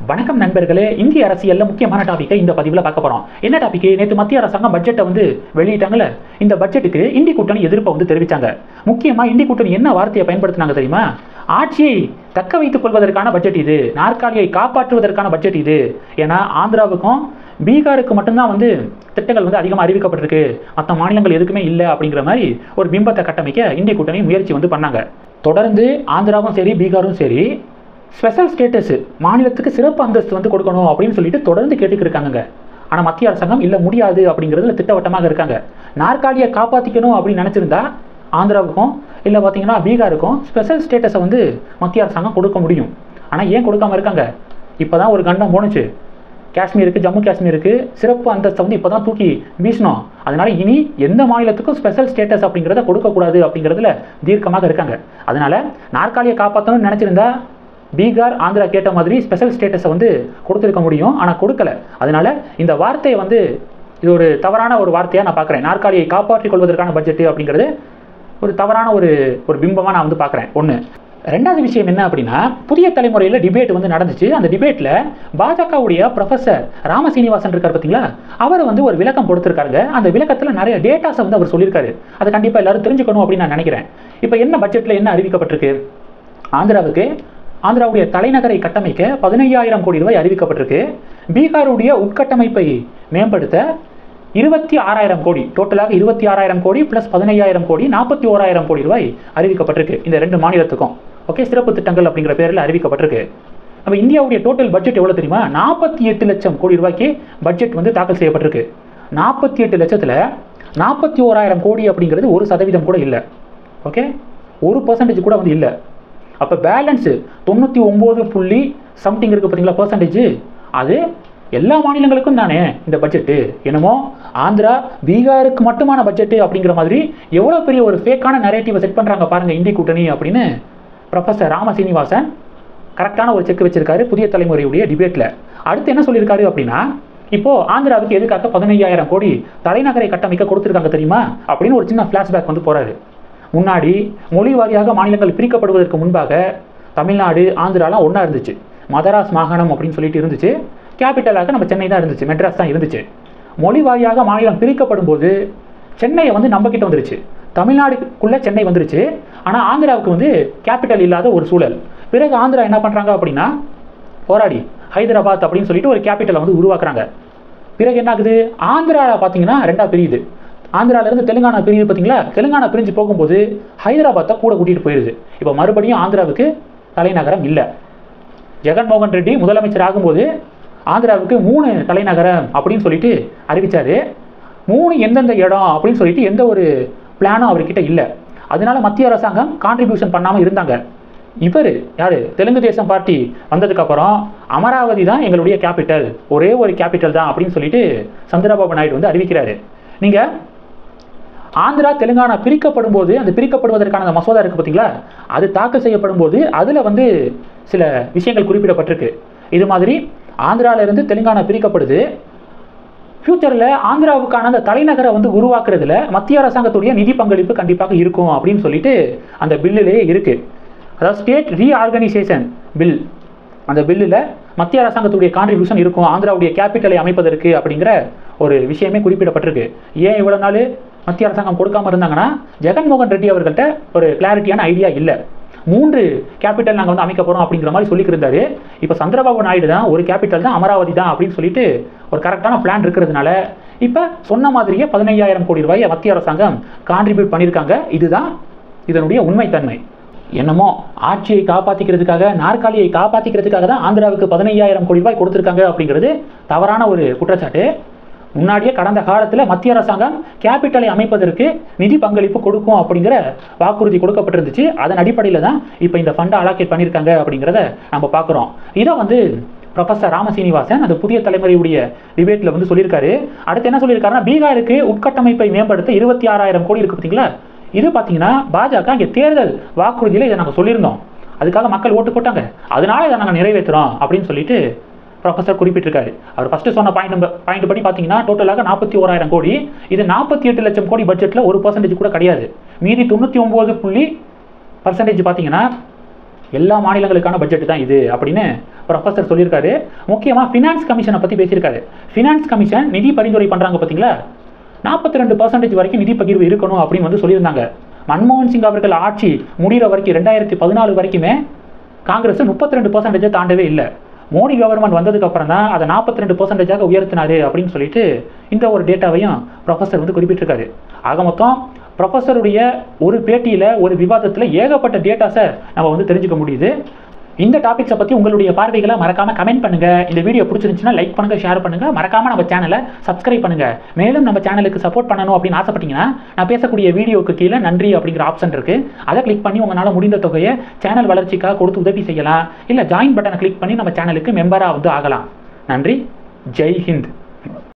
வணக்கம் நண்பர்களே இந்திய அரசியல்ல முக்கியமான டாபிக்கை இந்த பதிவில் பார்க்க போறோம் என்ன டாபிக் நேற்று மத்திய அரசாங்கம் பட்ஜெட்டை வந்து வெளியிட்டாங்கல்ல இந்த பட்ஜெட்டுக்கு இந்தி கூட்டணி எதிர்ப்பை வந்து தெரிவிச்சாங்க முக்கியமா இந்தி கூட்டணி என்ன வார்த்தையை பயன்படுத்தினாங்க தெரியுமா ஆட்சியை தக்க வைத்துக் கொள்வதற்கான பட்ஜெட் இது நாற்காலியை காப்பாற்றுவதற்கான பட்ஜெட் இது ஏன்னா ஆந்திராவுக்கும் பீகாருக்கு மட்டும்தான் வந்து திட்டங்கள் வந்து அதிகமாக அறிவிக்கப்பட்டிருக்கு மற்ற மாநிலங்கள் எதுக்குமே இல்லை அப்படிங்கிற மாதிரி ஒரு பிம்பத்தை கட்டமைக்க இந்திய கூட்டணி முயற்சி வந்து பண்ணாங்க தொடர்ந்து ஆந்திராவும் சரி பீகாரும் சரி ஸ்பெஷல் ஸ்டேட்டஸ் மாநிலத்துக்கு சிறப்பு அந்தஸ்து வந்து கொடுக்கணும் அப்படின்னு சொல்லிட்டு தொடர்ந்து கேட்டுக்கிட்டு இருக்காங்க ஆனால் மத்திய அரசாங்கம் இல்லை முடியாது அப்படிங்கிறதுல திட்டவட்டமாக இருக்காங்க நாற்காலியை காப்பாற்றிக்கணும் அப்படின்னு நினச்சிருந்தா ஆந்திராவுக்கும் இல்லை பார்த்தீங்கன்னா பீகாருக்கும் ஸ்பெஷல் ஸ்டேட்டஸை வந்து மத்திய அரசாங்கம் கொடுக்க முடியும் ஆனால் ஏன் கொடுக்காம இருக்காங்க இப்போ தான் ஒரு கண்டம் போணுச்சு காஷ்மீருக்கு ஜம்மு காஷ்மீருக்கு சிறப்பு அந்தஸ்தை வந்து இப்போ தான் தூக்கி வீசணும் அதனால இனி எந்த மாநிலத்துக்கும் ஸ்பெஷல் ஸ்டேட்டஸ் அப்படிங்கிறத கொடுக்கக்கூடாது அப்படிங்கிறதுல தீர்க்கமாக இருக்காங்க அதனால நாற்காலியை காப்பாற்றணும்னு நினச்சிருந்தா பீகார் ஆந்திரா கேட்ட மாதிரி ஸ்பெஷல் ஸ்டேட்டஸை வந்து கொடுத்துருக்க முடியும் ஆனால் கொடுக்கல அதனால இந்த வார்த்தையை வந்து இது ஒரு தவறான ஒரு வார்த்தையாக நான் பார்க்குறேன் நாற்காலியை காப்பாற்றிக் கொள்வதற்கான பட்ஜெட்டு அப்படிங்கிறது ஒரு தவறான ஒரு ஒரு பிம்பமாக நான் வந்து பார்க்குறேன் ஒன்று ரெண்டாவது விஷயம் என்ன அப்படின்னா புதிய தலைமுறையில் டிபேட் வந்து நடந்துச்சு அந்த டிபேட்டில் பாஜகவுடைய ப்ரொஃபஸர் ராமசீனிவாசன் இருக்கார் பார்த்தீங்களா அவர் வந்து ஒரு விளக்கம் கொடுத்துருக்காருங்க அந்த விளக்கத்தில் நிறைய டேட்டாஸை வந்து அவர் சொல்லியிருக்காரு அதை கண்டிப்பாக எல்லாரும் தெரிஞ்சுக்கணும் அப்படின்னு நான் நினைக்கிறேன் இப்போ என்ன பட்ஜெட்டில் என்ன அறிவிக்கப்பட்டிருக்கு ஆந்திராவுக்கு ஆந்திராவுடைய தலைநகரை கட்டமைக்க பதினையாயிரம் கோடி ரூபாய் அறிவிக்கப்பட்டிருக்கு பீகாருடைய உட்கட்டமைப்பை மேம்படுத்த இருபத்தி ஆறாயிரம் கோடி டோட்டலாக இருபத்தி ஆறாயிரம் கோடி ப்ளஸ் பதினையாயிரம் கோடி நாற்பத்தி ஓராயிரம் கோடி ரூபாய் அறிவிக்கப்பட்டிருக்கு இந்த ரெண்டு மாநிலத்துக்கும் ஓகே சிறப்பு திட்டங்கள் அப்படிங்கிற பேரில் அறிவிக்கப்பட்டிருக்கு நம்ம இந்தியாவுடைய டோட்டல் பட்ஜெட் எவ்வளோ தெரியுமா நாற்பத்தி எட்டு லட்சம் கோடி ரூபாய்க்கு பட்ஜெட் வந்து தாக்கல் செய்யப்பட்டிருக்கு நாற்பத்தி எட்டு லட்சத்தில் நாற்பத்தி ஓராயிரம் கோடி அப்படிங்கிறது ஒரு சதவீதம் கூட இல்லை ஓகே ஒரு பர்சன்டேஜ் கூட வந்து இல்லை அப்போ பேலன்ஸு தொண்ணூற்றி ஒம்பது புள்ளி சம்திங் இருக்குது பார்த்தீங்களா பர்சன்டேஜ் அது எல்லா மாநிலங்களுக்கும் தானே இந்த பட்ஜெட்டு என்னமோ ஆந்திரா பீகாருக்கு மட்டுமான பட்ஜெட்டு அப்படிங்கிற மாதிரி எவ்வளோ பெரிய ஒரு ஃபேக்கான நரேட்டிவை செட் பண்ணுறாங்க பாருங்கள் இந்தி கூட்டணி அப்படின்னு ப்ரொஃபஸர் ராம சீனிவாசன் கரெக்டான ஒரு செக் வச்சிருக்காரு புதிய தலைமுறையுடைய டிபேட்டில் அடுத்து என்ன சொல்லியிருக்காரு அப்படின்னா இப்போ ஆந்திராவுக்கு எதுக்காக பதினையாயிரம் கோடி தலைநகரை கட்டமைக்க கொடுத்துருக்காங்க தெரியுமா அப்படின்னு ஒரு சின்ன ஃப்ளாஷ்பேக் வந்து போறாரு முன்னாடி மொழி வாரியாக மாநிலங்கள் பிரிக்கப்படுவதற்கு முன்பாக தமிழ்நாடு ஆந்திராலாம் ஒன்றா இருந்துச்சு மதராஸ் மாகாணம் அப்படின்னு சொல்லிட்டு இருந்துச்சு கேபிட்டலாக நம்ம சென்னை தான் இருந்துச்சு மெட்ராஸ் தான் இருந்துச்சு மொழி வாரியாக மாநிலம் பிரிக்கப்படும் போது சென்னையை வந்து நம்ம கிட்ட வந்துருச்சு தமிழ்நாடுக்குள்ளே சென்னை வந்துருச்சு ஆனால் ஆந்திராவுக்கு வந்து கேபிட்டல் இல்லாத ஒரு சூழல் பிறகு ஆந்திரா என்ன பண்ணுறாங்க அப்படின்னா போராடி ஹைதராபாத் அப்படின்னு சொல்லிட்டு ஒரு கேபிட்டலை வந்து உருவாக்குறாங்க பிறகு என்ன ஆகுது ஆந்திராவில் பார்த்தீங்கன்னா ரெண்டா பிரியுது ஆந்திராவிலேருந்து தெலுங்கானா பிரியுது பார்த்தீங்களா தெலுங்கானா பிரிஞ்சு போகும்போது ஹைதராபாத்தை கூட கூட்டிகிட்டு போயிடுது இப்போ மறுபடியும் ஆந்திராவுக்கு தலைநகரம் இல்லை ஜெகன்மோகன் ரெட்டி முதலமைச்சர் ஆகும்போது ஆந்திராவுக்கு மூணு தலைநகரம் அப்படின்னு சொல்லிட்டு அறிவிச்சாரு மூணு எந்தெந்த இடம் அப்படின்னு சொல்லிட்டு எந்த ஒரு பிளானும் அவர்கிட்ட இல்லை அதனால மத்திய அரசாங்கம் கான்ட்ரிபியூஷன் பண்ணாமல் இருந்தாங்க இவர் யார் தெலுங்கு தேசம் பார்ட்டி வந்ததுக்கப்புறம் அமராவதி தான் எங்களுடைய கேபிட்டல் ஒரே ஒரு கேபிட்டல் தான் அப்படின்னு சொல்லிட்டு சந்திரபாபு நாயுடு வந்து அறிவிக்கிறாரு நீங்கள் ஆந்திரா தெலுங்கானா பிரிக்கப்படும் போது அந்த பிரிக்கப்படுவதற்கான அந்த மசோதா இருக்குது பார்த்தீங்களா அது தாக்கல் செய்யப்படும் போது அதில் வந்து சில விஷயங்கள் குறிப்பிடப்பட்டிருக்கு இது மாதிரி ஆந்திரால இருந்து தெலுங்கானா பிரிக்கப்படுது ஃப்யூச்சரில் ஆந்திராவுக்கான அந்த தலைநகரை வந்து உருவாக்குறதுல மத்திய அரசாங்கத்துடைய நிதி பங்களிப்பு கண்டிப்பாக இருக்கும் அப்படின்னு சொல்லிட்டு அந்த பில்லிலேயே இருக்குது அதாவது ஸ்டேட் ரீஆர்கனைசேஷன் பில் அந்த பில்லில் மத்திய அரசாங்கத்துடைய கான்ட்ரிபியூஷன் இருக்கும் ஆந்திராவுடைய கேபிட்டலை அமைப்பதற்கு அப்படிங்கிற ஒரு விஷயமே குறிப்பிடப்பட்டிருக்கு ஏன் இவ்வளோ நாள் மத்திய அரசாங்கம் கொடுக்காம இருந்தாங்கன்னா ஜெகன்மோகன் ரெட்டி அவர்கள்ட்ட ஒரு கிளாரிட்டியான ஐடியா இல்லை மூன்று கேபிட்டல் நாங்கள் வந்து அமைக்க போகிறோம் அப்படிங்கிற மாதிரி சொல்லிட்டு இருந்தாரு இப்போ சந்திரபாபு நாயுடு தான் ஒரு கேபிட்டல் தான் அமராவதி தான் அப்படின்னு சொல்லிட்டு ஒரு கரெக்டான பிளான் இருக்கிறதுனால இப்போ சொன்ன மாதிரியே பதினையாயிரம் கோடி ரூபாயை மத்திய அரசாங்கம் கான்ட்ரிபியூட் பண்ணியிருக்காங்க இதுதான் இதனுடைய உண்மைத்தன்மை என்னமோ ஆட்சியை காப்பாற்றிக்கிறதுக்காக நாற்காலியை காப்பாற்றிக்கிறதுக்காக தான் ஆந்திராவுக்கு பதினையாயிரம் கோடி ரூபாய் கொடுத்துருக்காங்க அப்படிங்கிறது தவறான ஒரு குற்றச்சாட்டு முன்னாடியே கடந்த காலத்தில் மத்திய அரசாங்கம் கேபிட்டலை அமைப்பதற்கு நிதி பங்களிப்பு கொடுக்கும் அப்படிங்கிற வாக்குறுதி கொடுக்கப்பட்டிருந்துச்சு அதன் அடிப்படையில் தான் இப்போ இந்த ஃபண்டை அலாக்கேட் பண்ணியிருக்காங்க அப்படிங்கிறத நம்ம பார்க்குறோம் இதை வந்து ப்ரொஃபஸர் ராமசீனிவாசன் அந்த புதிய தலைமுறையுடைய டிபேட்டில் வந்து சொல்லியிருக்காரு அடுத்து என்ன சொல்லியிருக்காருன்னா பீகாருக்கு உட்கட்டமைப்பை மேம்படுத்த இருபத்தி ஆறாயிரம் கோடி இருக்கு பார்த்தீங்களா இது பார்த்தீங்கன்னா பாஜக இங்கே தேர்தல் வாக்குறுதியில் இதை நாங்கள் சொல்லியிருந்தோம் அதுக்காக மக்கள் ஓட்டு போட்டாங்க அதனால இதை நாங்கள் நிறைவேற்றுறோம் அப்படின்னு சொல்லிட்டு ப்ரொஃபஸர் குறிப்பிட்டிருக்காரு அவர் ஃபஸ்ட்டு சொன்ன பாயிண்ட் பாயிண்ட் படி பார்த்தீங்கன்னா டோட்டலாக நாற்பத்தி ஓராயிரம் கோடி இது நாற்பத்தி எட்டு லட்சம் கோடி பட்ஜெட்டில் ஒரு பர்சன்டேஜ் கூட கிடையாது மீதி தொண்ணூற்றி ஒம்பது புள்ளி பர்சன்டேஜ் பார்த்தீங்கன்னா எல்லா மாநிலங்களுக்கான பட்ஜெட் தான் இது அப்படின்னு ப்ரொஃபஸர் சொல்லியிருக்காரு முக்கியமாக ஃபினான்ஸ் கமிஷனை பற்றி பேசியிருக்காரு ஃபினான்ஸ் கமிஷன் நிதி பரிந்துரை பண்ணுறாங்க பார்த்தீங்களா நாற்பத்தி ரெண்டு பர்சன்டேஜ் வரைக்கும் நிதி பகிர்வு இருக்கணும் அப்படின்னு வந்து சொல்லியிருந்தாங்க மன்மோகன் சிங் அவர்கள் ஆட்சி முடிகிற வரைக்கும் ரெண்டாயிரத்தி பதினாலு வரைக்குமே காங்கிரஸ் முப்பத்தி ரெண்டு பர்சன்டேஜை தாண்டவே இல்லை மோடி கவர்மெண்ட் வந்ததுக்கு அப்புறம் தான் அதை நாற்பத்தி ரெண்டு பர்சன்டேஜாக உயர்த்தினாரு அப்படின்னு சொல்லிட்டு இந்த ஒரு டேட்டாவையும் ப்ரொஃபஸர் வந்து குறிப்பிட்டிருக்காரு ஆக மொத்தம் ப்ரொஃபஸருடைய ஒரு பேட்டியில் ஒரு விவாதத்தில் ஏகப்பட்ட டேட்டாஸை நம்ம வந்து தெரிஞ்சுக்க முடியுது இந்த டாபிக்ஸை பற்றி உங்களுடைய பார்வைகளை மறக்காம கமெண்ட் பண்ணுங்க இந்த வீடியோ பிடிச்சிருந்துச்சுன்னா லைக் பண்ணுங்க ஷேர் பண்ணுங்க மறக்காம நம்ம சேனலை சப்ஸ்கிரைப் பண்ணுங்க மேலும் நம்ம சேனலுக்கு சப்போர்ட் பண்ணணும் அப்படின்னு ஆசைப்பட்டீங்கன்னா நான் பேசக்கூடிய வீடியோக்கு கீழே நன்றி அப்படிங்கிற ஆப்ஷன் இருக்கு அதை கிளிக் பண்ணி உங்களால் முடிந்த தொகையை சேனல் வளர்ச்சிக்காக கொடுத்து உதவி செய்யலாம் இல்லை ஜாயின் பட்டனை கிளிக் பண்ணி நம்ம சேனலுக்கு மெம்பராக வந்து ஆகலாம் நன்றி ஜெய் ஹிந்த்